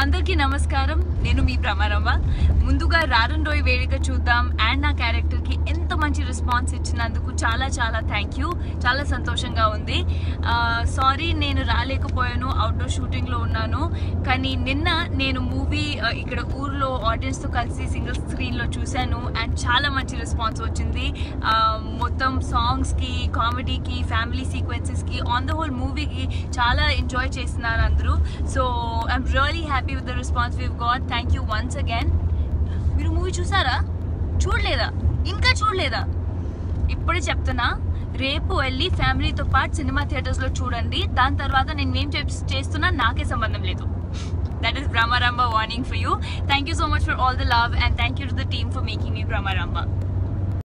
అందరికీ నమస్కారం నేను మీ భ్రమరమ్మ ముందుగా రారండోయ్ వేడుక చూద్దాం అండ్ నా క్యారెక్టర్కి ఎంత మంచి రెస్పాన్స్ ఇచ్చినందుకు చాలా చాలా థ్యాంక్ యూ చాలా సంతోషంగా ఉంది సారీ నేను రాలేకపోయాను అవుట్డోర్ షూటింగ్లో ఉన్నాను కానీ నిన్న నేను మూవీ ఇక్కడ ఊర్లో ఆడియన్స్తో కలిసి సింగిల్ స్క్రీన్లో చూశాను అండ్ చాలా మంచి రెస్పాన్స్ వచ్చింది ఆ, మొత్తం సాంగ్స్కి కామెడీకి ఫ్యామిలీ సీక్వెన్సెస్కి ఆన్ ద హోల్ మూవీకి చాలా ఎంజాయ్ చేస్తున్నారు అందరూ so I'm really happy with the response we've got thank you once again మీరు మూవీ చూసారా చూడలేదా ఇంకా చూడలేదా ఇప్పుడే చెప్తున్నా రేపు వెళ్ళి ఫ్యామిలీతో పాటు సినిమా థియేటర్స్లో చూడండి దాని తర్వాత నేను ఏం చెప్- చేస్తున్నా నాకే సంబంధం లేదు that is Brahmaramba warning for you thank you so much for all the love and thank you to the team for making me Bhramaramba